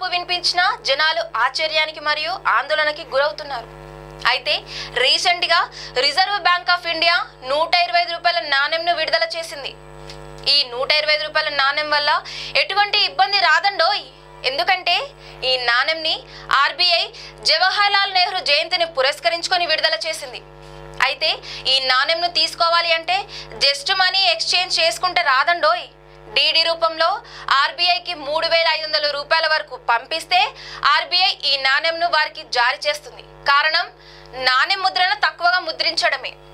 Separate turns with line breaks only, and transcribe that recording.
వినిపించినా జనాలు ఆశ్చర్యానికి మరియు ఆందోళనకి గురవుతున్నారు అయితే రీసెంట్ గా రిజర్వ్ బ్యాంక్ ఆఫ్ ఇండియా నూట ఇరవై ఐదు రూపాయల నాణ్యంను విడుదల చేసింది ఈ నూట ఇరవై ఐదు రూపాయల నాణ్యం వల్ల ఎటువంటి ఇబ్బంది రాదండోయ్ ఎందుకంటే ఈ నాణ్యంని ఆర్బీఐ జవహర్లాల్ నెహ్రూ జయంతిని పురస్కరించుకొని విడుదల చేసింది అయితే ఈ నాణ్యంను తీసుకోవాలి అంటే జస్ట్ మనీ ఎక్స్చేంజ్ చేసుకుంటే రాదండోయ్ డీడీ రూపంలో ఆర్బీఐకి మూడు వేల ఐదు వందల రూపాయల వరకు పంపిస్తే ఆర్బీఐ ఈ నాణ్యంను వారికి జారీ చేస్తుంది కారణం నాణ్యం ముద్రను తక్కువగా ముద్రించడమే